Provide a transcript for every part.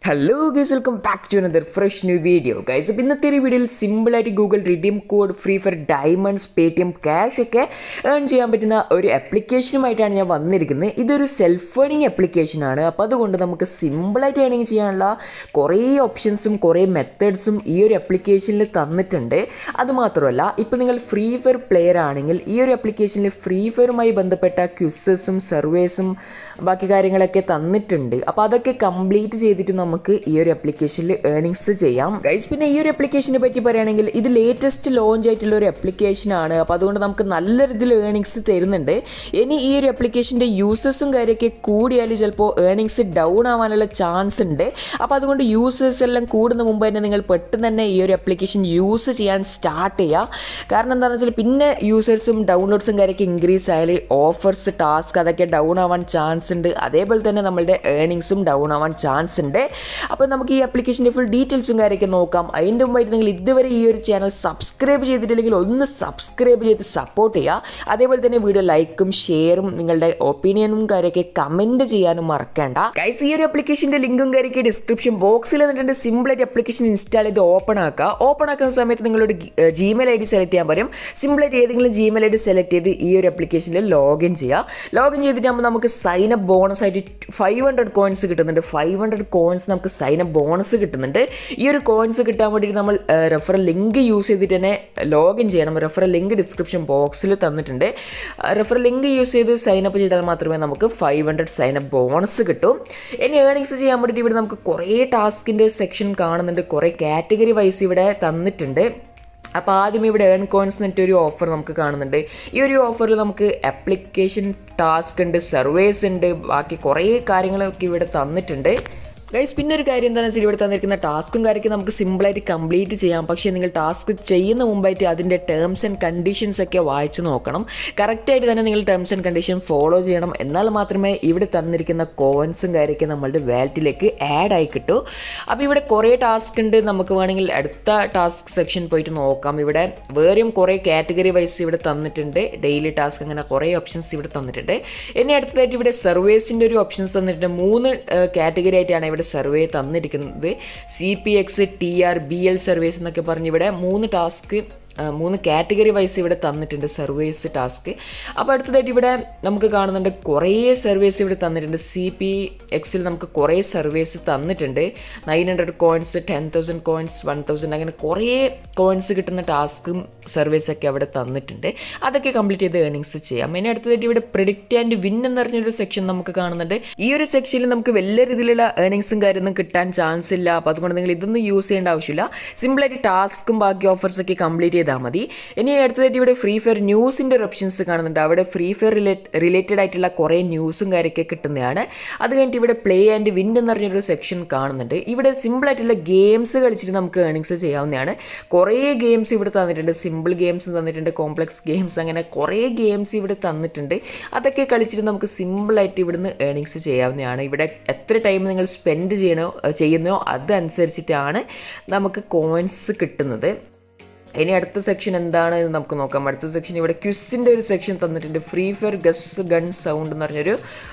hello guys welcome back to another fresh new video guys അപ്പോൾ ഇന്നത്തെ ഒരു വീഡിയോയിൽ സിമ്പിളായിട്ട് Google redeem code free fire diamonds Paytm cash ഒക്കെ earn ചെയ്യാൻ പറ്റുന്ന ഒരു ആപ്ലിക്കേഷനുമായിട്ടാണ് ഞാൻ വന്നിരിക്കുന്നത് ഇതൊരു സെൽഫ് ഏണിംഗ് ആപ്ലിക്കേഷനാണ് അപ്പോൾ അതുകൊണ്ട് നമുക്ക് സിമ്പിളായിട്ട് ഏണിംഗ് ചെയ്യാനുള്ള കുറേ ഓപ്ഷൻസും കുറേ മെത്തേഡ്സും ഈ ഒരു ആപ്ലിക്കേഷനിൽ തന്നിട്ടുണ്ട് അതുമാത്രമല്ല ഇപ്പോൾ നിങ്ങൾ ഫ്രീ ഫയർ പ്ലെയർ ആണെങ്കിൽ ഈ ഒരു ആപ്ലിക്കേഷനിൽ ഫ്രീ ഫയറുമായി ബന്ധപ്പെട്ട ക്വിസസും സർവേസും ബാക്കി കാര്യങ്ങളൊക്കെ തന്നിട്ടുണ്ട് അപ്പോൾ അതൊക്കെ കംപ്ലീറ്റ് ചെയ്തിട്ട് നമുക്ക് ഈ ഒരു ആപ്ലിക്കേഷനിൽ ഏണിങ്സ് ചെയ്യാം ഗൈസ് പിന്നെ ഈ ഒരു ആപ്ലിക്കേഷനെ പറ്റി പറയുകയാണെങ്കിൽ ഇത് ലേറ്റസ്റ്റ് ലോഞ്ച് ആയിട്ടുള്ള ഒരു ആപ്ലിക്കേഷൻ ആണ് അപ്പോൾ അതുകൊണ്ട് നമുക്ക് നല്ല രീതിയിൽ ഏണിങ്സ് തരുന്നുണ്ട് ഇനി ഈ ഒരു ആപ്ലിക്കേഷൻ്റെ യൂസേഴ്സും കാര്യമൊക്കെ കൂടിയാൽ ചിലപ്പോൾ ഏണിങ്സ് ഡൗൺ ആവാനുള്ള ചാൻസ് ഉണ്ട് അപ്പോൾ അതുകൊണ്ട് യൂസേഴ്സ് എല്ലാം കൂടുന്ന മുമ്പ് തന്നെ നിങ്ങൾ പെട്ടെന്ന് തന്നെ ഈ ഒരു ആപ്ലിക്കേഷൻ യൂസ് ചെയ്യാൻ സ്റ്റാർട്ട് ചെയ്യുക കാരണം എന്താണെന്ന് വെച്ചാൽ പിന്നെ യൂസേഴ്സും ഡൗൺലോഡ്സും കാര്യമൊക്കെ ഇൻക്രീസ് ആയാൽ ഓഫേഴ്സ് ടാസ്ക് അതൊക്കെ ഡൗൺ ആവാൻ ചാൻസ് ഉണ്ട് അതേപോലെ തന്നെ നമ്മളുടെ ഏണിങ്സും ഡൗൺ ആവാൻ ചാൻസ് ഉണ്ട് അപ്പോൾ നമുക്ക് ഈ ആപ്ലിക്കേഷൻ്റെ ഫുൾ ഡീറ്റെയിൽസും കാര്യമൊക്കെ നോക്കാം അതിൻ്റെ മുമ്പായിട്ട് നിങ്ങൾ ഇതുവരെ ഈ ഒരു ചാനൽ സബ്സ്ക്രൈബ് ചെയ്തിട്ടില്ലെങ്കിൽ ഒന്ന് സബ്സ്ക്രൈബ് ചെയ്ത് സപ്പോർട്ട് ചെയ്യുക അതേപോലെ തന്നെ വീഡിയോ ലൈക്കും ഷെയറും നിങ്ങളുടെ ഒപ്പീനിയനും കാര്യമൊക്കെ കമൻറ്റ് ചെയ്യാനും മറക്കേണ്ട ഗൈസ് ഈ ഒരു ആപ്ലിക്കേഷൻ്റെ ലിങ്കും കാര്യമൊക്കെ ഡിസ്ക്രിപ്ഷൻ ബോക്സിൽ എന്നിട്ടുണ്ട് സിമ്പിളായിട്ട് ആപ്ലിക്കേഷൻ ഇൻസ്റ്റാൾ ചെയ്ത് ഓപ്പൺ ആക്കുക ഓപ്പൺ ആക്കുന്ന സമയത്ത് നിങ്ങളൊരു ജിമെയിൽ ഐ ഡി സെലക്ട് ചെയ്യാൻ പറയും സിമ്പിളായിട്ട് ഏതെങ്കിലും ജിമെയിൽ ഐ ഡി സെലക്ട് ചെയ്ത് ഈ ഒരു ആപ്ലിക്കേഷനിൽ ലോഗിൻ ചെയ്യുക ലോഗിൻ ചെയ്തിട്ടാകുമ്പോൾ നമുക്ക് സൈൻ അപ്പ് ബോണസ് ആയിട്ട് ഫൈവ് ഹൺഡ്രഡ് കോയിൻസ് കിട്ടുന്നുണ്ട് ഫൈവ് ഹൺഡ്രഡ് കോയിൻസ് നമുക്ക് സൈൻ അപ്പ് ബോണസ് കിട്ടുന്നുണ്ട് ഈ ഒരു കോയിൻസ് കിട്ടാൻ വേണ്ടിയിട്ട് നമ്മൾ റെഫറൽ ലിങ്ക് യൂസ് ചെയ്തിട്ട് തന്നെ ലോഗിൻ ചെയ്യണം റെഫറൽ ലിങ്ക് ഡിസ്ക്രിപ്ഷൻ ബോക്സിൽ തന്നിട്ടുണ്ട് റെഫറൽ ലിങ്ക് യൂസ് ചെയ്ത് സൈൻ അപ്പ് ചെയ്താൽ മാത്രമേ നമുക്ക് five hundred sign up bonus കിട്ടും ഇനി ഏണിങ്സ് ചെയ്യാൻ വേണ്ടിയിട്ട് ഇവിടെ നമുക്ക് കുറേ ടാസ്കിൻ്റെ സെക്ഷൻ കാണുന്നുണ്ട് കുറേ കാറ്റഗറി വൈസ് ഇവിടെ തന്നിട്ടുണ്ട് അപ്പോൾ ആദ്യം ഇവിടെ ഏൺ കോയിൻസ് എന്നിട്ട് ഒരു ഓഫർ നമുക്ക് കാണുന്നുണ്ട് ഈ ഒരു ഓഫറിൽ നമുക്ക് ആപ്ലിക്കേഷൻ ടാസ്ക് ഉണ്ട് സർവേസ് ഉണ്ട് ബാക്കി കുറേ കാര്യങ്ങളൊക്കെ ഇവിടെ തന്നിട്ടുണ്ട് ഗൈസ് പിന്നെ ഒരു കാര്യം എന്താണെന്ന് വെച്ചാൽ ഇവിടെ തന്നിരിക്കുന്ന ടാസ്കും കാര്യമൊക്കെ നമുക്ക് സിമ്പിളായിട്ട് കംപ്ലീറ്റ് ചെയ്യാം പക്ഷേ നിങ്ങൾ ടാസ്ക് ചെയ്യുന്ന മുമ്പായിട്ട് അതിൻ്റെ ടേംസ് ആൻഡ് കണ്ടീഷൻസ് ഒക്കെ വായിച്ച് നോക്കണം കറക്റ്റായിട്ട് തന്നെ നിങ്ങൾ ടേംസ് ആൻഡ് കണ്ടീഷൻ ഫോളോ ചെയ്യണം എന്നാൽ മാത്രമേ ഇവിടെ തന്നിരിക്കുന്ന കോയിൻസും കാര്യമൊക്കെ നമ്മളുടെ വാലറ്റിലേക്ക് ആഡ് ആയി കിട്ടൂ അപ്പോൾ ഇവിടെ കുറേ ടാസ്ക് ഉണ്ട് നമുക്ക് വേണമെങ്കിൽ അടുത്ത ടാസ്ക് സെക്ഷൻ പോയിട്ട് നോക്കാം ഇവിടെ വേറെയും കുറേ കാറ്റഗറി വൈസ് ഇവിടെ തന്നിട്ടുണ്ട് ഡെയിലി ടാസ്ക് അങ്ങനെ കുറേ ഓപ്ഷൻസ് ഇവിടെ തന്നിട്ടുണ്ട് ഇനി അടുത്തതായിട്ട് ഇവിടെ സർവേസിൻ്റെ ഒരു ഓപ്ഷൻസ് തന്നിട്ടുണ്ട് മൂന്ന് കാറ്റഗറി ആയിട്ടാണ് ഇവിടെ സർവേ തന്നിരിക്കുന്നത് C P X T R B L surveys എന്നൊക്കെ പറഞ്ഞ് ഇവിടെ മൂന്ന് ടാസ്ക് മൂന്ന് കാറ്റഗറി വൈസ് ഇവിടെ തന്നിട്ടുണ്ട് സർവേസ് ടാസ്ക് അപ്പോൾ അടുത്തതായിട്ട് ഇവിടെ നമുക്ക് കാണുന്നുണ്ട് കുറേ സർവേസ് ഇവിടെ തന്നിട്ടുണ്ട് സി പി എക്സിൽ നമുക്ക് കുറേ സർവേസ് തന്നിട്ടുണ്ട് nine hundred coins ten thousand coins one thousand അങ്ങനെ കുറേ കോയിൻസ് കിട്ടുന്ന ടാസ്കും സർവേസൊക്കെ അവിടെ തന്നിട്ടുണ്ട് അതൊക്കെ കംപ്ലീറ്റ് ചെയ്ത് ഏണിങ്സ് ചെയ്യാം ഇനി അടുത്തതായിട്ട് ഇവിടെ പ്രിഡിക്റ്റ് ആൻഡ് വിൻ എന്ന് പറഞ്ഞൊരു സെക്ഷൻ നമുക്ക് കാണുന്നുണ്ട് ഈ ഒരു സെക്ഷനിൽ നമുക്ക് വലിയ രീതിയിലുള്ള ഏണിങ്സും കാര്യമൊന്നും കിട്ടാൻ ചാൻസ് ഇല്ല അപ്പോൾ അതുകൊണ്ട് നിങ്ങൾ ഇതൊന്നും യൂസ് ചെയ്യേണ്ട ആവശ്യമില്ല സിമ്പിളായിട്ട് ടാസ്കും ബാക്കി ഓഫേഴ്സൊക്കെ കംപ്ലീറ്റ് ചെയ്താൽ മതി ഇനി അടുത്തതായിട്ട് ഇവിടെ ഫ്രീ ഫയർ ന്യൂസിൻ്റെ ഒരു ഓപ്ഷൻസ് കാണുന്നുണ്ട് അവിടെ ഫ്രീ ഫയർ റിലേറ്റഡ് ആയിട്ടുള്ള കുറേ ന്യൂസും കാര്യമൊക്കെ കിട്ടുന്നതാണ് അത് കഴിഞ്ഞിട്ട് ഇവിടെ പ്ലേ ആൻഡ് വിൻ എന്ന് പറഞ്ഞൊരു സെക്ഷൻ കാണുന്നുണ്ട് ഇവിടെ സിമ്പിളായിട്ടുള്ള ഗെയിംസ് കളിച്ചിട്ട് നമുക്ക് ഏണിങ്സ് ചെയ്യാവുന്നതാണ് കുറേ ഗെയിംസ് ഇവിടെ തന്നിട്ടുണ്ട് സിമ്പിൾ ഗെയിംസ് തന്നിട്ടുണ്ട് കോംപ്ലക്സ് ഗെയിംസ് അങ്ങനെ കുറേ ഗെയിംസ് ഇവിടെ തന്നിട്ടുണ്ട് അതൊക്കെ കളിച്ചിട്ട് നമുക്ക് സിമ്പിളായിട്ട് ഇവിടുന്ന് ഏണിങ്സ് ചെയ്യാവുന്നതാണ് ഇവിടെ എത്ര ടൈം നിങ്ങൾ സ്പെൻഡ് ചെയ്യണോ ചെയ്യുന്നോ അതനുസരിച്ചിട്ടാണ് നമുക്ക് കോയിൻസ് കിട്ടുന്നത് ഇനി അടുത്ത സെക്ഷൻ എന്താണ് എന്ന് നമുക്ക് നോക്കാം അടുത്ത സെക്ഷൻ ഇവിടെ ക്വിസിൻ്റെ ഒരു സെക്ഷൻ തന്നിട്ടുണ്ട് free fire guess gun sound എന്ന് പറഞ്ഞൊരു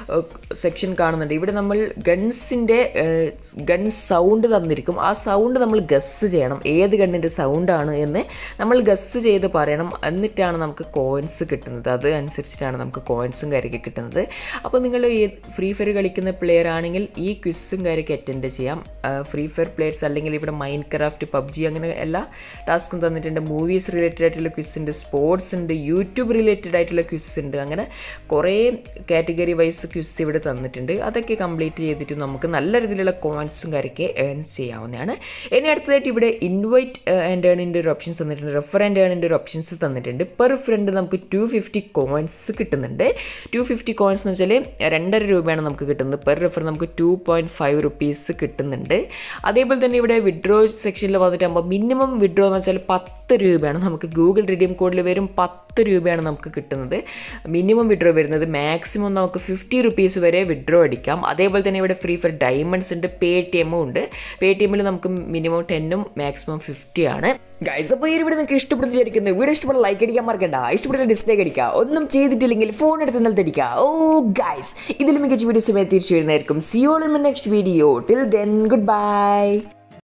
സെക്ഷൻ കാണുന്നുണ്ട് ഇവിടെ നമ്മൾ ഗൺസിൻ്റെ ഗൺ സൗണ്ട് തന്നിരിക്കും ആ സൗണ്ട് നമ്മൾ ഗസ് ചെയ്യണം ഏത് ഗണ്ണിൻ്റെ സൗണ്ടാണ് എന്ന് നമ്മൾ ഗസ് ചെയ്ത് പറയണം എന്നിട്ടാണ് നമുക്ക് കോയിൻസ് കിട്ടുന്നത് അത് അനുസരിച്ചിട്ടാണ് നമുക്ക് കോയിൻസും കാര്യമൊക്കെ കിട്ടുന്നത് അപ്പോൾ നിങ്ങൾ ഈ ഫ്രീ ഫയർ കളിക്കുന്ന പ്ലെയർ ആണെങ്കിൽ ഈ ക്വിസും കാര്യമൊക്കെ അറ്റൻഡ് ചെയ്യാം ഫ്രീ ഫയർ പ്ലെയേഴ്സ് അല്ലെങ്കിൽ ഇവിടെ മൈൻഡ് ക്രാഫ്റ്റ് പബ്ജി അങ്ങനെ എല്ലാ ടാസ്കും തന്നിട്ടുണ്ട് തന്നിട്ടുണ്ട് മൂവീസ് റിലേറ്റഡ് ആയിട്ടുള്ള ക്വിസ് ഉണ്ട് സ്പോർട്സ് ഉണ്ട് യൂട്യൂബ് റിലേറ്റഡ് ആയിട്ടുള്ള ക്വിസ് ഉണ്ട് അങ്ങനെ കുറേ കാറ്റഗറി വൈസ് ക്വിസ് ഇവിടെ തന്നിട്ടുണ്ട് അതൊക്കെ കംപ്ലീറ്റ് ചെയ്തിട്ട് നമുക്ക് നല്ല രീതിയിലുള്ള കോയിൻസും കാര്യമൊക്കെ ഏൺ ചെയ്യാവുന്നതാണ് ഇനി അടുത്തതായിട്ട് ഇവിടെ ഇൻവൈറ്റ് ആൻഡ് ഏണിൻ്റെ ഒരു ഓപ്ഷൻസ് തന്നിട്ടുണ്ട് റെഫർ ആൻഡ് ഏണിൻ്റെ ഒരു ഓപ്ഷൻസ് തന്നിട്ടുണ്ട് പെർ ഫ്രണ്ട് നമുക്ക് ടു ഫിഫ്റ്റി കോയിൻസ് കിട്ടുന്നുണ്ട് ടു ഫിഫ്റ്റി കോയിൻസ് എന്ന് വെച്ചാൽ രണ്ടര രൂപയാണ് നമുക്ക് കിട്ടുന്നത് പെർ റെഫർ നമുക്ക് ടു പോയിൻറ്റ് ഫൈവ് റുപ്പീസ് കിട്ടുന്നുണ്ട് അതേപോലെ തന്നെ ഇവിടെ വിഡ്രോ സെക്ഷനിൽ വന്നിട്ടാകുമ്പോൾ മിനിമം വിഡ്രോ എന്ന് വെച്ചാൽ പത്ത് പത്ത് രൂപയാണ് നമുക്ക് ഗൂഗിൾ റിഡീം കോഡിൽ വരും പത്ത് രൂപയാണ് നമുക്ക് കിട്ടുന്നത് മിനിമം വിഡ്രോ വരുന്നത് മാക്സിമം നമുക്ക് ഫിഫ്റ്റി റുപ്പീസ് വരെ വിഡ്രോ അടിക്കാം അതേപോലെ തന്നെ ഇവിടെ ഫ്രീ ഫയർ ഡയമണ്ട്സ് ഉണ്ട് പേ ടി എമ്മും ഉണ്ട് പേ ടി എമ്മിൽ നമുക്ക് മിനിമം ടെന്നും മാക്സിമം ഫിഫ്റ്റി ആണ് ഗൈസ് അപ്പോൾ ഈ ഒരു വീഡിയോ നിങ്ങൾക്ക് ഇഷ്ടപ്പെടുന്ന വിചാരിക്കുന്നു വീഡിയോ ഇഷ്ടപ്പെട്ട ലൈക്ക് അടിക്കാൻ മറക്കണ്ട ഇഷ്ടപ്പെട്ട ഡിസ്ലൈക്ക് അടിക്കുക ഒന്നും ചെയ്തിട്ടില്ലെങ്കിൽ ഫോൺ എടുത്ത് നിലത്ത് അടിക്കുക ഓ ഗൈസ് ഇതിൽ മികച്ച വീഡിയോസുമായി തിരിച്ചു വരുന്നതായിരിക്കും see you in next video till then good bye